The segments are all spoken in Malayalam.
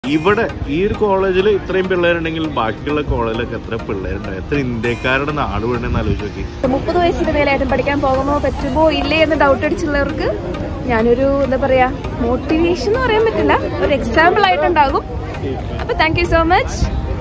ഇവിടെ ഈ ഒരു കോളേജിൽ ഇത്രയും പിള്ളേരുണ്ടെങ്കിൽ ബാക്കിയുള്ള കോളേജിലൊക്കെ എത്ര പിള്ളേരുണ്ടാവും എത്ര ഇന്ത്യക്കാരുടെ നാട് വേണമെന്ന് ആലോചിച്ച് നോക്കി മുപ്പത് വയസ്സിന് മേലായിട്ടും പഠിക്കാൻ പോകുമോ പറ്റുമോ ഇല്ലേ എന്ന് ഡൗട്ട് അടിച്ചുള്ളവർക്ക് ഞാനൊരു എന്താ പറയാ മോട്ടിവേഷൻ എന്ന് പറയാൻ പറ്റില്ല ഒരു എക്സാമ്പിൾ ആയിട്ടുണ്ടാകും അപ്പൊ താങ്ക് യു സോ മച്ച്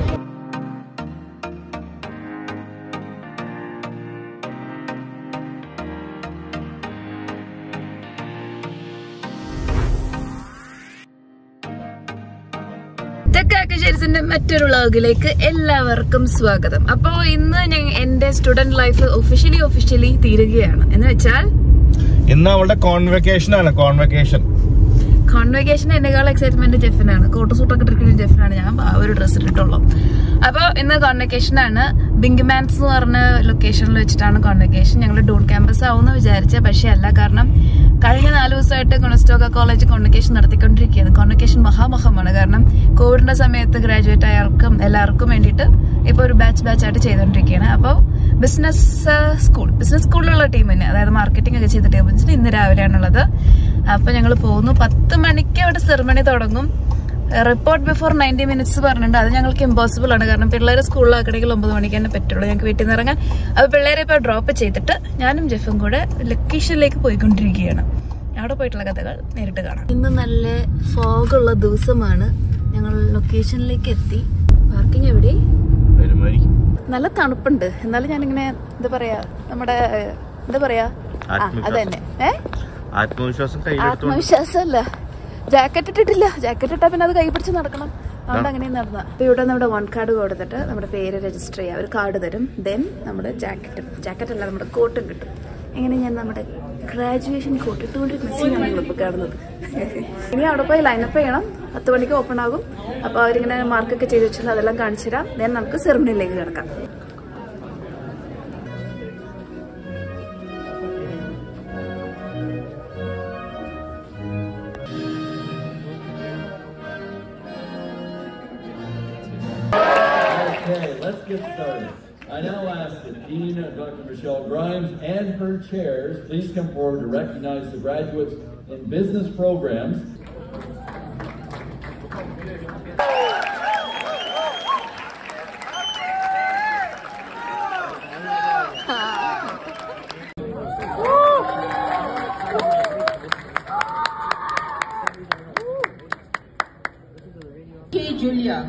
തെക്കാക്കശ്ശേരിന്റെ മറ്റൊരു വ്ളോഗിലേക്ക് എല്ലാവർക്കും സ്വാഗതം അപ്പോ ഇന്ന് ഞാൻ എന്റെ സ്റ്റുഡന്റ് ലൈഫ് ഒഫീഷ്യലി ഒഫീഷ്യലി തീരുകയാണ് എന്ന് വെച്ചാൽ ഇന്ന് അവളുടെ കോൺവെക്കേഷൻ ആണ് കോൺവെക്കേഷൻ കോൺവെക്കേഷൻ എന്നെക്കാൾ എക്സൈറ്റ്മെന്റ് ജെഫിനാണ് കോട്ട് സൂട്ടൊക്കെ ഇട്ടിരിക്കുന്ന ജെഫിനാണ് ഞാൻ ആ ഒരു ഡ്രസ്സ് ഇട്ടിട്ടുള്ളൂ അപ്പോൾ ഇന്ന് കോൺവെക്കേഷൻ ആണ് ബിങ്ക്മാൻസ് എന്ന് പറഞ്ഞ ലൊക്കേഷനിൽ വെച്ചിട്ടാണ് കോൺവെക്കേഷൻ ഞങ്ങൾ ഡൂൺ ക്യാമ്പസ് ആവുമെന്ന് വിചാരിച്ച പക്ഷേ അല്ല കാരണം കഴിഞ്ഞ നാല് ദിവസമായിട്ട് കൊണസ്റ്റോക്ക കോളേജ് കോൺവെക്കേഷൻ നടത്തിക്കൊണ്ടിരിക്കുകയാണ് കോൺവെക്കേഷൻ മഹാമഹമാണ് കാരണം കോവിഡിന്റെ സമയത്ത് ഗ്രാജുവേറ്റ് ആയവർക്കും എല്ലാവർക്കും വേണ്ടിയിട്ട് ഇപ്പോൾ ഒരു ബാച്ച് ബാച്ച് ആയിട്ട് ചെയ്തുകൊണ്ടിരിക്കുകയാണ് അപ്പോൾ ബിസിനസ് സ്കൂൾ ബിസിനസ് സ്കൂളിലുള്ള ടീമിന് അതായത് മാർക്കറ്റിംഗ് ഒക്കെ ചെയ്ത ടീമിന് ഇന്ന് രാവിലെയാണുള്ളത് അപ്പൊ ഞങ്ങൾ പോകുന്നു പത്ത് മണിക്ക് അവിടെ സെറിമണി തുടങ്ങും റിപ്പോർട്ട് ബിഫോർ നയൻറ്റി മിനിറ്റ്സ് പറഞ്ഞിട്ടുണ്ട് അത് ഞങ്ങൾക്ക് ഇമ്പോസിബിൾ ആണ് കാരണം പിള്ളേരെ സ്കൂളിലാക്കണമെങ്കിൽ ഒമ്പത് മണിക്ക് തന്നെ പറ്റുള്ളൂ ഞങ്ങൾക്ക് വീട്ടിൽ നിന്ന് ഇറങ്ങാൻ അപ്പൊ പിള്ളേരെ ഇപ്പോൾ ഡ്രോപ്പ് ചെയ്തിട്ട് ഞാനും ജെഫും കൂടെ ലൊക്കേഷനിലേക്ക് പോയിക്കൊണ്ടിരിക്കുകയാണ് അവിടെ പോയിട്ടുള്ള കഥകൾ നേരിട്ട് കാണാം ഇന്ന് നല്ല ഫോഗുള്ള ദിവസമാണ് ഞങ്ങൾ ലൊക്കേഷനിലേക്ക് എത്തി പാർക്കിംഗ് എവിടെ നല്ല തണുപ്പുണ്ട് എന്നാലും ഞാനിങ്ങനെ എന്താ പറയാ നമ്മുടെ ഏഹ്, എന്താ പറയാ ആ, ആത്മവിശ്വാസം. അത് തന്നെ ഏ ആത്മവിശ്വാസം കയ്യിലെടുത്തോണ്ട് ആത്മവിശ്വാസമല്ല ജാക്കറ്റ് ഇട്ടിട്ടില്ല ജാക്കറ്റ് ഇട്ടാ പിന്നെ അത് കൈ പിടിച്ച് നടക്കണം അതുകൊണ്ട് അങ്ങനെ നടന്ന അപ്പൊ ഇവിടെ നമ്മുടെ വൺ കാർഡ് കൊടുത്തിട്ട് നമ്മുടെ പേര് രജിസ്റ്റർ ചെയ്യാം ഒരു കാർഡ് തരും ദെൻ നമ്മുടെ ജാക്കറ്റും ജാക്കറ്റ് അല്ല നമ്മുടെ കോട്ടും കിട്ടും എങ്ങനെ ഞാൻ നമ്മുടെ ഗ്രാജുവേഷൻ കോട്ട് ഇട്ടുകൊണ്ടിരിക്കുന്ന സീനാണ് നിങ്ങളിപ്പോൾ കാണുന്നത് ഇനി അവിടെ പോയി ലൈനപ്പ് ചെയ്യണം പത്ത് മണിക്ക് ഓപ്പൺ ആകും അപ്പോൾ അവരിങ്ങനെ മാർക്കൊക്കെ ചെയ്ത് വെച്ചിട്ടുണ്ട് അതെല്ലാം കാണിച്ചു തരാം ദെൻ നമുക്ക് സെറിമണിയിലേക്ക് കിടക്കാം Okay, let's get started. I now ask the Dean, Dr. Michelle Grimes, and her chairs, please come forward to recognize the graduates in business programs. K. Julia.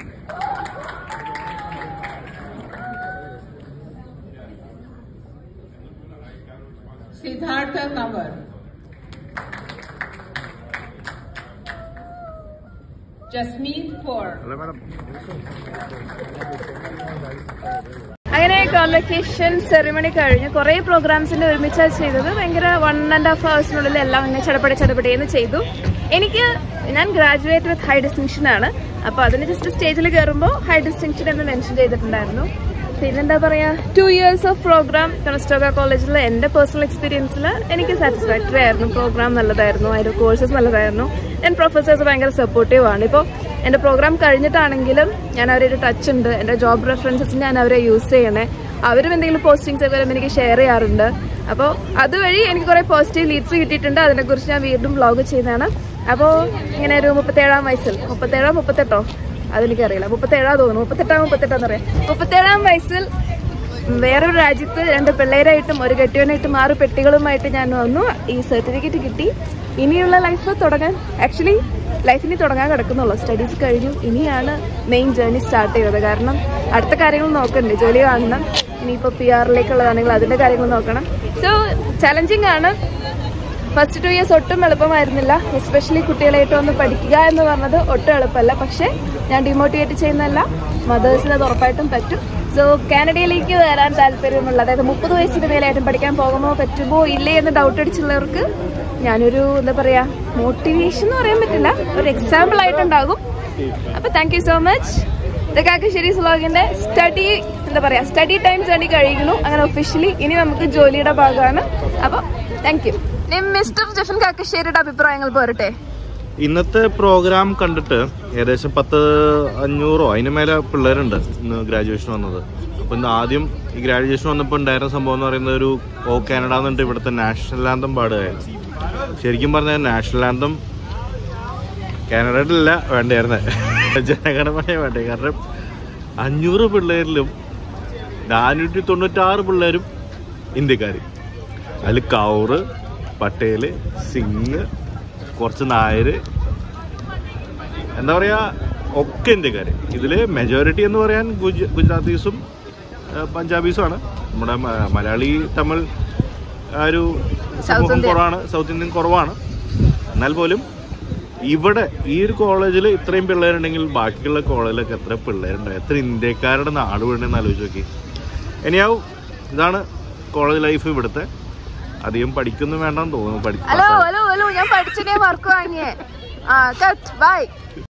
Siddhartha Navar. Jasmeet Kaur. അങ്ങനെ കോൺവെക്കേഷൻ സെറിമണി കഴിഞ്ഞു കുറെ പ്രോഗ്രാംസിന്റെ ഒരുമിച്ചാണ് ചെയ്തത് ഭയങ്കര വൺ ആൻഡ് ഹാഫ് ഹവേഴ്സിനുള്ളിൽ എല്ലാം ഇങ്ങനെ ചടപടി ചടപടിയെന്ന് ചെയ്തു എനിക്ക് ഞാൻ ഗ്രാജുവേറ്റ് വിത്ത് ഹൈ ഡിസ്റ്റിങ്ഷൻ ആണ് അപ്പൊ അതിന് ജസ്റ്റ് സ്റ്റേജിൽ കയറുമ്പോൾ ഹൈ ഡിസ്റ്റിങ്ഷൻ എന്ന് മെൻഷൻ ചെയ്തിട്ടുണ്ടായിരുന്നു പിന്നെന്താ പറയാ two years of program Conestoga കോളേജിൽ എന്റെ പേഴ്സണൽ എക്സ്പീരിയൻസിൽ എനിക്ക് സാറ്റിസ്ഫാക്ടറി ആയിരുന്നു പ്രോഗ്രാം നല്ലതായിരുന്നു അതിന്റെ കോഴ്സസ് നല്ലതായിരുന്നു ഞാൻ പ്രൊഫസേഴ്സ് ഭയങ്കര സപ്പോർട്ടീവ് ആണ് ഇപ്പോൾ എന്റെ പ്രോഗ്രാം കഴിഞ്ഞിട്ടാണെങ്കിലും ഞാൻ അവരുടെ ടച്ച് ഉണ്ട് എന്റെ ജോബ് റെഫറൻസസ് ഞാൻ അവരെ യൂസ് ചെയ്യണേ അവരും എന്തെങ്കിലും പോസ്റ്റിംഗ്സ് ഒക്കെ വരുമ്പോൾ എനിക്ക് ഷെയർ ചെയ്യാറുണ്ട് അപ്പോൾ അതുവഴി എനിക്ക് കുറെ പോസിറ്റീവ് ലീഡ്സ് കിട്ടിയിട്ടുണ്ട് അതിനെക്കുറിച്ച് ഞാൻ വീണ്ടും വ്ളോഗ് ചെയ്യുന്നതാണ് അപ്പോൾ ഇങ്ങനെ ഒരു മുപ്പത്തേഴാം വയസ്സിൽ മുപ്പത്തേഴോ മുപ്പത്തെട്ടോ അതെനിക്കറിയില്ല മുപ്പത്തേഴാ തോന്നുന്നു മുപ്പത്തെട്ടാ മുപ്പത്തെട്ടാന്ന് പറയാം മുപ്പത്തേഴാം വയസ്സിൽ വേറൊരു രാജ്യത്ത് രണ്ട് പിള്ളേരായിട്ടും ഒരു കെട്ടിയവനായിട്ടും ആറ് പെട്ടികളുമായിട്ട് ഞാൻ വന്നു ഈ സർട്ടിഫിക്കറ്റ് കിട്ടി ഇനിയുള്ള ലൈഫ് തുടങ്ങാൻ ആക്ച്വലി ലൈഫിനി തുടങ്ങാൻ കിടക്കുന്നുള്ളൂ സ്റ്റഡീസ് കഴിഞ്ഞു ഇനിയാണ് മെയിൻ ജേർണി സ്റ്റാർട്ട് ചെയ്തത് കാരണം അടുത്ത കാര്യങ്ങൾ നോക്കണ്ടേ ജോലി വാങ്ങണം ഇനിയിപ്പോൾ പി ആറിലേക്കുള്ളതാണെങ്കിൽ അതിന്റെ കാര്യങ്ങൾ നോക്കണം സോ ചലഞ്ചിങ് ആണ് ഫസ്റ്റ് ടു ഇയേഴ്സ് ഒട്ടും എളുപ്പമായിരുന്നില്ല എസ്പെഷ്യലി കുട്ടികളായിട്ട് വന്ന് പഠിക്കുക എന്ന് പറഞ്ഞത് ഒട്ടും എളുപ്പമല്ല പക്ഷേ ഞാൻ ഡിമോട്ടിവേറ്റ് ചെയ്യുന്നതല്ല മദേഴ്സിന് അത് ഉറപ്പായിട്ടും പറ്റും സോ കാനഡയിലേക്ക് വരാൻ താല്പര്യമുള്ള അതായത് മുപ്പത് വയസ്സിന് മേലായിട്ടും പഠിക്കാൻ പോകുമോ പറ്റുമോ ഇല്ലേ എന്ന് ഡൗട്ട് അടിച്ചുള്ളവർക്ക് ഞാനൊരു എന്താ പറയാ മോട്ടിവേഷൻ എന്ന് പറയാൻ പറ്റില്ല ഒരു എക്സാമ്പിൾ ആയിട്ടുണ്ടാകും അപ്പൊ thank you so much Kakkassery സ്ലോഗിന്റെ സ്റ്റഡി എന്താ പറയാ സ്റ്റഡി ടൈം ജേണി കഴിയുന്നു അങ്ങനെ ഒഫീഷ്യലി ഇനി നമുക്ക് ജോലിയുടെ ഭാഗമാണ് അപ്പൊ താങ്ക് യു മിസ്റ്റർ ജഫൻ കാക്കശ്ശേരിയുടെ അഭിപ്രായങ്ങൾ പോരട്ടെ ഇന്നത്തെ പ്രോഗ്രാം കണ്ടിട്ട് ഏകദേശം പത്ത് അഞ്ഞൂറോ അതിന് മേലെ പിള്ളേരുണ്ട് ഇന്ന് ഗ്രാജുവേഷൻ വന്നത് അപ്പൊ ഇന്ന് ആദ്യം ഈ ഗ്രാജുവേഷൻ വന്നപ്പോൾ ഉണ്ടായിരുന്ന സംഭവം എന്ന് പറയുന്നത് ഒരു ഓ കാനഡ എന്നിട്ട് ഇവിടുത്തെ നാഷണൽ ആന്തം പാടുകയായിരുന്നു ശരിക്കും പറഞ്ഞാൽ നാഷണൽ ആന്തം കാനഡയിലല്ല വേണ്ടായിരുന്നത് ജനഗണമന വേണ്ടേ കാരണം അഞ്ഞൂറ് പിള്ളേരിലും നാനൂറ്റി തൊണ്ണൂറ്റാറ് പിള്ളേരും ഇന്ത്യക്കാർ അതിൽ കൗറ് പട്ടേല് സിംഗ് കുറച്ച് നായര് എന്താ പറയാ ഒക്കെ ഇന്ത്യക്കാർ ഇതില് മെജോറിറ്റി എന്ന് പറയാൻ ഗുജ ഗുജറാത്തീസും ആ, പഞ്ചാബീസുമാണ് നമ്മുടെ മ- മലയാളി തമിഴ് ആ ഒരു സമൂഹം Indian. കുറവാണ് സൗത്ത് ഇന്ത്യൻ കുറവാണ് എന്നാൽ പോലും ഇവിടെ ഈ ഒരു കോളേജിൽ ഇത്രയും പിള്ളേരുണ്ടെങ്കിൽ ബാക്കിയുള്ള കോളേജിലൊക്കെ എത്ര പിള്ളേരുണ്ടാവും എത്ര ഇന്ത്യക്കാരുടെ നാട് വീണ്ടെന്ന് ആലോചിച്ച് നോക്കി ഇനിയാവും ഇതാണ് കോളേജ് ലൈഫ് ഇവിടുത്തെ അധികം പഠിക്കൊന്നും വേണ്ടെന്ന് തോന്നുന്നു ഹലോ പഠിക്കും ഹലോ ഹലോ ഞാൻ പഠിച്ചതേ മാർക്ക് വാങ്ങിയേ ആ കട്ട് ബൈ